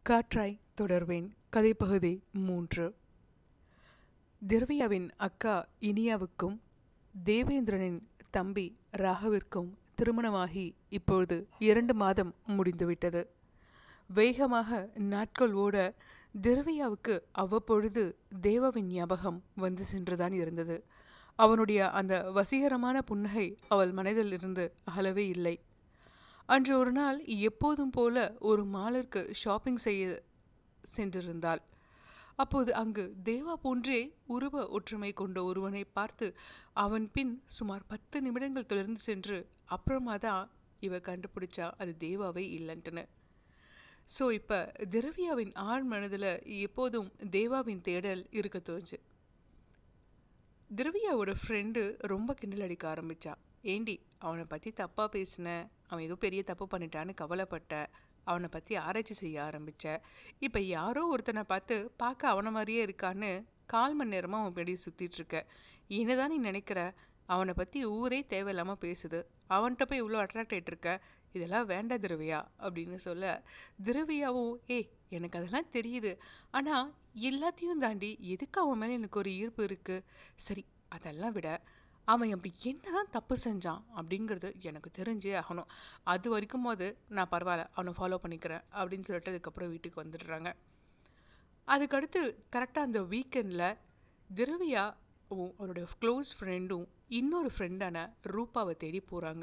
காற்றாய் தொடர்வேன் கதைப்பகுதி மூன்று திரவியாவின் அக்கா இனியாவுக்கும் தேவேந்திரனின் தம்பி ராகவிற்கும் திருமணமாகி இப்பொழுது இரண்டு மாதம் முடிந்துவிட்டது வேகமாக நாட்கள் ஓட திரவியாவுக்கு அவ்வப்பொழுது தேவாவின் ஞாபகம் வந்து சென்றுதான் இருந்தது அவனுடைய அந்த வசீகரமான புன்னகை அவள் மனதில் இருந்து அகலவே இல்லை அன்று ஒரு நாள் எப்போதும் போல ஒரு மாலிற்கு ஷாப்பிங் செய்ய சென்றிருந்தாள் அப்போது அங்கு தேவா போன்றே உருவ ஒற்றுமை கொண்ட ஒருவனை பார்த்து அவன் பின் சுமார் பத்து நிமிடங்கள் தொடர்ந்து சென்று அப்புறமா தான் இவ கண்டுபிடிச்சா அது தேவாவே இல்லைன்ட்டுன்னு ஸோ இப்போ திரவியாவின் ஆழ் மனதில் எப்போதும் தேவாவின் தேடல் இருக்க தோணுச்சு திரவியாவோட ஃப்ரெண்டு ரொம்ப கிண்டல் அடிக்க ஆரம்பிச்சா ஏண்டி அவனை பற்றி தப்பாக பேசின அவன் ஏதோ பெரிய தப்பு பண்ணிட்டான்னு கவலைப்பட்ட அவனை பற்றி ஆராய்ச்சி செய்ய ஆரம்பித்த இப்போ யாரோ ஒருத்தனை பார்த்து பார்க்க அவனை மாதிரியே இருக்கான்னு கால் மணி நேரமாக அவன் பின்னாடி சுற்றிட்டு இருக்க என்னதான் நீ நினைக்கிற அவனை பற்றி ஊரே தேவையில்லாமல் பேசுது அவன்கிட்ட போய் இவ்வளோ அட்ராக்ட் ஆகிட்டு இருக்க இதெல்லாம் வேண்டாம் திரவியா அப்படின்னு சொல்ல திரவியாவும் ஏய் எனக்கு அதெல்லாம் தெரியுது ஆனால் எல்லாத்தையும் தாண்டி எதுக்கு அவன் மேலே எனக்கு ஒரு ஈர்ப்பு இருக்குது சரி அதெல்லாம் விட அவன் அப்படி என்னதான் தப்பு செஞ்சான் அப்படிங்கிறது எனக்கு தெரிஞ்சே ஆகணும் அது வரைக்கும் போது நான் பரவாயில்ல அவனை ஃபாலோ பண்ணிக்கிறேன் அப்படின்னு சொல்லிட்டு அதுக்கப்புறம் வீட்டுக்கு வந்துடுறாங்க அதுக்கடுத்து கரெக்டாக அந்த வீக்கெண்டில் திரவியாவும் அவருடைய க்ளோஸ் ஃப்ரெண்டும் இன்னொரு ஃப்ரெண்டான ரூபாவை தேடி போகிறாங்க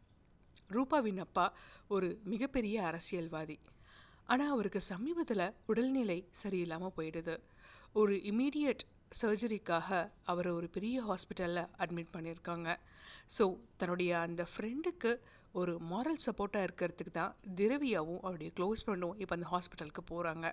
ரூபாவின் அப்பா ஒரு மிகப்பெரிய அரசியல்வாதி ஆனால் அவருக்கு சமீபத்தில் உடல்நிலை சரியில்லாமல் போயிடுது ஒரு இமீடியட் சர்ஜரிக்காக அவரை ஒரு பெரிய ஹாஸ்பிட்டலில் அட்மிட் பண்ணியிருக்காங்க ஸோ தன்னுடைய அந்த ஃப்ரெண்டுக்கு ஒரு மாரல் சப்போர்ட்டாக இருக்கிறதுக்கு தான் திரவியாவும் அவருடைய க்ளோஸ் ஃப்ரெண்டும் இப்போ அந்த ஹாஸ்பிட்டலுக்கு போகிறாங்க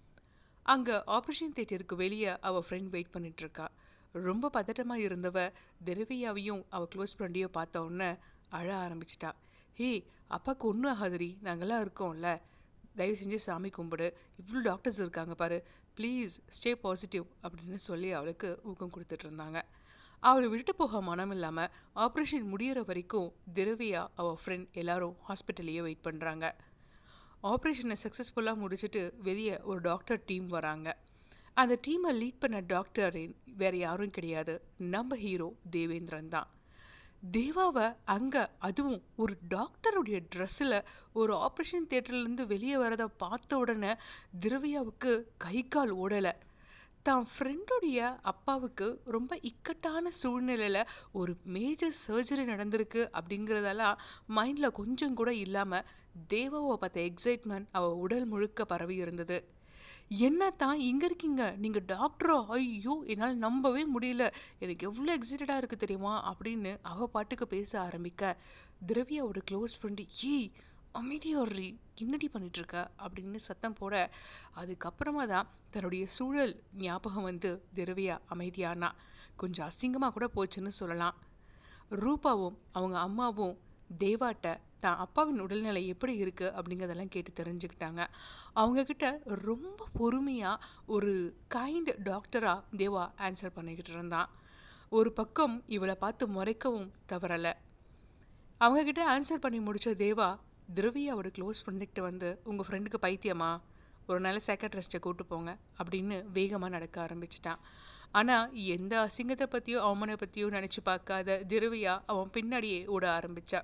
அங்கே ஆப்ரேஷன் தேட்டருக்கு வெளியே அவள் ஃப்ரெண்ட் வெயிட் பண்ணிகிட்ருக்கா ரொம்ப பதட்டமாக இருந்தவ திரவியாவையும் அவள் க்ளோஸ் ஃப்ரெண்டையும் பார்த்த உடனே அழ ஆரம்பிச்சிட்டா ஹே அப்பாவுக்கு ஒன்றும் ஆகாதரி நாங்களாம் இருக்கோம்ல தயவு செஞ்சு சாமி கும்பிடு இவ்வளோ டாக்டர்ஸ் இருக்காங்க பாரு ப்ளீஸ் ஸ்டே பாசிட்டிவ் அப்படின்னு சொல்லி அவளுக்கு ஊக்கம் கொடுத்துட்டு இருந்தாங்க அவளை விட்டுட்டு போக மனம் இல்லாமல் ஆப்ரேஷன் முடிகிற வரைக்கும் திரவியா அவள் ஃப்ரெண்ட் எல்லாரும் ஹாஸ்பிட்டல்லையே வெயிட் பண்ணுறாங்க ஆப்ரேஷனை சக்ஸஸ்ஃபுல்லாக முடிச்சுட்டு வெளியே ஒரு டாக்டர் டீம் வராங்க அந்த டீமை லீட் பண்ண டாக்டர் வேறு யாரும் கிடையாது நம்ம ஹீரோ தேவேந்திரன் தான் தேவாவை அங்கே அதுவும் ஒரு டாக்டருடைய ட்ரெஸ்ஸில் ஒரு ஆப்ரேஷன் தேட்டர்லேருந்து வெளியே வரதை பார்த்த உடனே திரவியாவுக்கு கை கால் ஓடலை தான் ஃப்ரெண்டுடைய அப்பாவுக்கு ரொம்ப இக்கட்டான சூழ்நிலையில் ஒரு மேஜர் சர்ஜரி நடந்திருக்கு அப்படிங்கிறதெல்லாம் மைண்டில் கொஞ்சம் கூட இல்லாமல் தேவாவை பார்த்த எக்ஸைட்மெண்ட் அவள் உடல் முழுக்க பரவி இருந்தது என்ன தான் இங்கே இருக்கீங்க நீங்கள் டாக்டரோ ஐயோ என்னால் நம்பவே முடியல எனக்கு எவ்வளோ எக்ஸைட்டடாக இருக்குது தெரியுமா அப்படின்னு அவள் பாட்டுக்கு பேச ஆரம்பிக்க திரவியாவோட க்ளோஸ் ஃப்ரெண்டு ஏய் அமைதியோர்ரி என்னடி பண்ணிகிட்ருக்க அப்படின்னு சத்தம் போட அதுக்கப்புறமா தான் தன்னுடைய சூழல் ஞாபகம் வந்து திரவியா அமைதியானா கொஞ்சம் அசிங்கமாக கூட போச்சுன்னு சொல்லலாம் ரூபாவும் அவங்க அம்மாவும் தேவாட்ட தான் அப்பாவின் உடல்நிலை எப்படி இருக்குது அப்படிங்கிறதெல்லாம் கேட்டு தெரிஞ்சுக்கிட்டாங்க அவங்கக்கிட்ட ரொம்ப பொறுமையாக ஒரு கைண்ட் டாக்டராக தேவா ஆன்சர் பண்ணிக்கிட்டு இருந்தான் ஒரு பக்கம் இவளை பார்த்து முறைக்கவும் தவறலை அவங்கக்கிட்ட ஆன்சர் பண்ணி முடித்த தேவா திரவியாவோட க்ளோஸ் ஃப்ரெண்டுக்கிட்ட வந்து உங்கள் ஃப்ரெண்டுக்கு பைத்தியமா ஒரு நல்ல சைக்கட்ரிஸ்ட்டை கூட்டு போங்க அப்படின்னு வேகமாக நடக்க ஆரம்பிச்சிட்டான் ஆனால் எந்த அசிங்கத்தை பற்றியோ அவமனை பற்றியோ நினச்சி பார்க்காத திரவியா அவன் பின்னாடியே ஓட ஆரம்பித்தா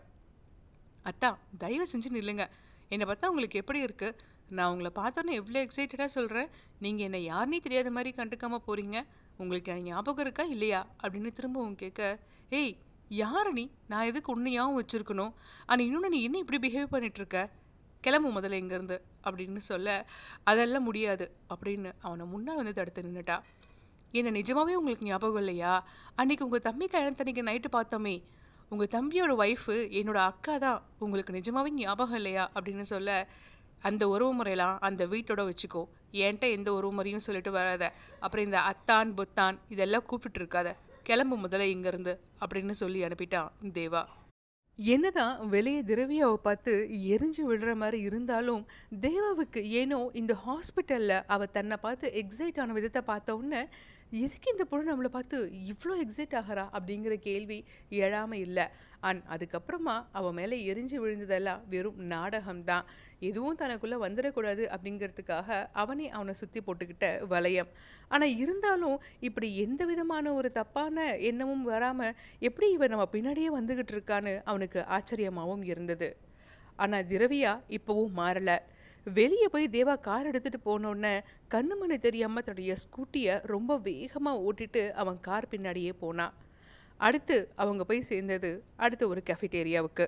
அத்தா தயவு செஞ்சு நில்லுங்க என்னை பார்த்தா உங்களுக்கு எப்படி இருக்குது நான் உங்களை பார்த்தோன்னே எவ்வளோ எக்ஸைட்டடாக சொல்கிறேன் நீங்கள் என்னை யாருனே தெரியாத மாதிரி கண்டுக்காமல் போகிறீங்க உங்களுக்கு எனக்கு ஞாபகம் இருக்கா இல்லையா அப்படின்னு திரும்பவும் கேட்க ஏய் யார் நீ நான் எதுக்கு உன்னையாவும் வச்சுருக்கணும் ஆனால் இன்னொன்று நீ என்ன இப்படி பிஹேவ் பண்ணிகிட்ருக்க கிளம்பு முதல்ல இங்கேருந்து அப்படின்னு சொல்ல அதெல்லாம் முடியாது அப்படின்னு அவனை முன்னால் வந்து தடுத்து நின்றுட்டா என்ன நிஜமாவே உங்களுக்கு ஞாபகம் இல்லையா அன்னைக்கு உங்கள் தம்பி கல்யாணத்தன்னைக்கு நைட்டு பார்த்தோமே உங்கள் தம்பியோட ஒய்ஃபு என்னோட அக்கா தான் உங்களுக்கு நிஜமாவே ஞாபகம் இல்லையா அப்படின்னு சொல்ல அந்த உறவு முறையெல்லாம் அந்த வீட்டோட வச்சுக்கோ என்கிட்ட எந்த உறவு முறையும் சொல்லிட்டு வராத அப்புறம் இந்த அத்தான் புத்தான் இதெல்லாம் கூப்பிட்டு இருக்காத கிளம்பு முதல்ல இங்கேருந்து அப்படின்னு சொல்லி அனுப்பிட்டான் தேவா என்னதான் வெளியே திரவியாவை பார்த்து எரிஞ்சு விடுற மாதிரி இருந்தாலும் தேவாவுக்கு ஏனோ இந்த ஹாஸ்பிட்டலில் அவள் தன்னை பார்த்து எக்ஸைட் ஆன விதத்தை பார்த்த உடனே எதுக்கு இந்த பொண்ணு நம்மளை பார்த்து இவ்வளோ எக்ஸைட் ஆகிறா அப்படிங்கிற கேள்வி எழாமல் இல்லை அண்ட் அதுக்கப்புறமா அவன் மேலே எரிஞ்சு விழுந்ததெல்லாம் வெறும் நாடகம்தான் எதுவும் தனக்குள்ளே வந்துடக்கூடாது அப்படிங்கிறதுக்காக அவனே அவனை சுற்றி போட்டுக்கிட்ட வளையம் ஆனால் இருந்தாலும் இப்படி எந்த விதமான ஒரு தப்பான எண்ணமும் வராமல் எப்படி இவன் நம்ம பின்னாடியே வந்துக்கிட்டு இருக்கான்னு அவனுக்கு ஆச்சரியமாகவும் இருந்தது ஆனால் திரவியா இப்போவும் மாறலை வெளியே போய் தேவா கார் எடுத்துகிட்டு போனோடனே கண்ணு மண்ணு தெரியாமல் தன்னுடைய ஸ்கூட்டியை ரொம்ப வேகமாக ஓட்டிட்டு அவன் கார் பின்னாடியே போனான் அடுத்து அவங்க போய் சேர்ந்தது அடுத்து ஒரு கெஃபிடேரியாவுக்கு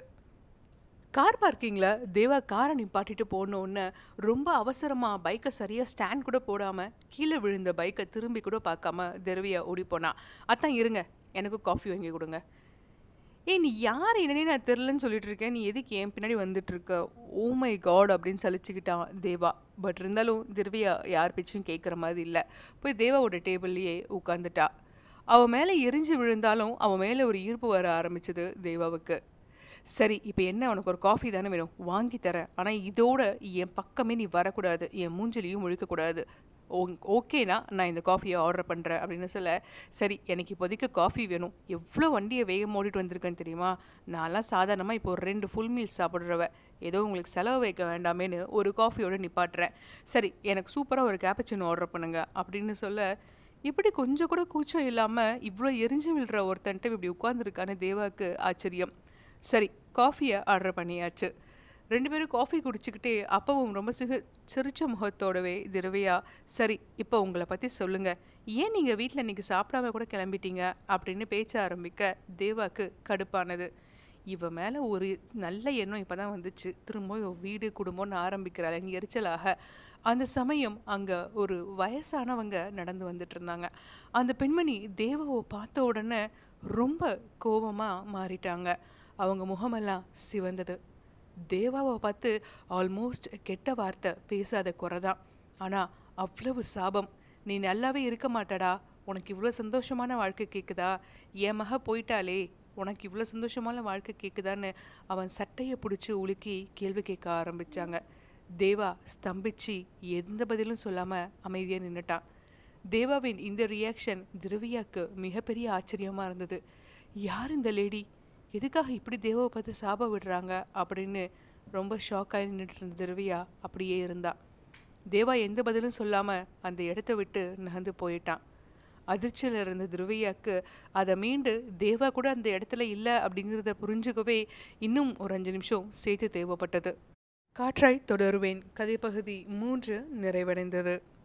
கார் பார்க்கிங்கில் தேவா காரை நிப்பாட்டிட்டு போனோடனே ரொம்ப அவசரமாக பைக்கை சரியாக ஸ்டாண்ட் கூட போடாமல் கீழே விழுந்த பைக்கை திரும்பி கூட பார்க்காம திரவியா ஓடி போனான் அதான் இருங்க எனக்கு காஃபி வாங்கி கொடுங்க ஏய் நீ யார் என்னன்னே நான் தெரிலன்னு சொல்லிட்டு இருக்கேன் நீ எதுக்கு என் பின்னாடி வந்துட்டு இருக்க ஓ மை காட் அப்படின்னு சலிச்சுக்கிட்டான் தேவா பட் இருந்தாலும் திரவியா யார் பேச்சும் கேட்குற மாதிரி இல்லை போய் தேவாவோட டேபிள்லேயே உட்காந்துட்டா அவன் மேலே எரிஞ்சு விழுந்தாலும் அவன் மேலே ஒரு ஈர்ப்பு வர ஆரம்பிச்சது தேவாவுக்கு சரி இப்போ என்ன உனக்கு ஒரு காஃபி தானே வேணும் வாங்கி தரேன் ஆனால் இதோட என் பக்கமே நீ வரக்கூடாது என் மூஞ்சிலையும் முழிக்கக்கூடாது ஓ ஓகேனா நான் இந்த காஃபியை ஆர்டர் பண்ணுறேன் அப்படின்னு சொல்ல சரி எனக்கு இப்போதைக்கு காஃபி வேணும் எவ்வளோ வண்டியை வேகம் ஓடிட்டு வந்திருக்கேன்னு தெரியுமா நான்லாம் சாதாரணமாக இப்போ ஒரு ரெண்டு ஃபுல் மீல்ஸ் சாப்பிட்றவ ஏதோ உங்களுக்கு செலவு வைக்க வேண்டாமேன்னு ஒரு காஃபியோட நிப்பாட்டுறேன் சரி எனக்கு சூப்பராக ஒரு கேப்பச்சின்னு ஆர்டர் பண்ணுங்க அப்படின்னு சொல்ல இப்படி கொஞ்சம் கூட கூச்சம் இல்லாமல் இவ்வளோ எரிஞ்சு விழுற ஒருத்தன்ட்டு இப்படி உட்காந்துருக்கான்னு தேவாவுக்கு ஆச்சரியம் சரி காஃபியை ஆர்டர் பண்ணியாச்சு ரெண்டு பேரும் காஃபி குடிச்சிக்கிட்டே அப்பவும் ரொம்ப சிகு சிரிச்ச முகத்தோடவே திரவியா சரி இப்போ உங்களை பற்றி சொல்லுங்கள் ஏன் நீங்கள் வீட்டில் இன்றைக்கி சாப்பிடாம கூட கிளம்பிட்டீங்க அப்படின்னு பேச்ச ஆரம்பிக்க தேவாக்கு கடுப்பானது இவ மேலே ஒரு நல்ல எண்ணம் இப்போ தான் வந்துச்சு திரும்ப இவ வீடு குடும்பம்னு ஆரம்பிக்கிறாள் எரிச்சலாக அந்த சமயம் அங்கே ஒரு வயசானவங்க நடந்து வந்துட்டு இருந்தாங்க அந்த பெண்மணி தேவாவை பார்த்த உடனே ரொம்ப கோபமாக மாறிட்டாங்க அவங்க முகமெல்லாம் சிவந்தது தேவாவை பார்த்து ஆல்மோஸ்ட் கெட்ட வார்த்தை பேசாத குறை தான் ஆனால் அவ்வளவு சாபம் நீ நல்லாவே இருக்க மாட்டடா உனக்கு இவ்வளோ சந்தோஷமான வாழ்க்கை கேட்குதா என் மக போயிட்டாலே உனக்கு இவ்வளோ சந்தோஷமான வாழ்க்கை கேட்குதான்னு அவன் சட்டையை பிடிச்சி உலுக்கி கேள்வி கேட்க ஆரம்பித்தாங்க தேவா ஸ்தம்பிச்சு எந்த பதிலும் சொல்லாமல் அமைதியாக நின்றுட்டான் தேவாவின் இந்த ரியாக்ஷன் திரவியாக்கு மிகப்பெரிய ஆச்சரியமாக இருந்தது யார் இந்த லேடி எதுக்காக இப்படி தேவாவை பார்த்து சாப விடுறாங்க அப்படின்னு ரொம்ப ஷாக்காகி நின்றுட்டு இருந்த திரவியா அப்படியே இருந்தா தேவா எந்த பதிலும் சொல்லாமல் அந்த இடத்த விட்டு நகர்ந்து போயிட்டான் அதிர்ச்சியில் இருந்த துருவையாக்கு அதை மீண்டு தேவா கூட அந்த இடத்துல இல்லை அப்படிங்கிறத புரிஞ்சுக்கவே இன்னும் ஒரு அஞ்சு நிமிஷம் சேர்த்து தேவைப்பட்டது காற்றாய் தொடருவேன் கதைப்பகுதி மூன்று நிறைவடைந்தது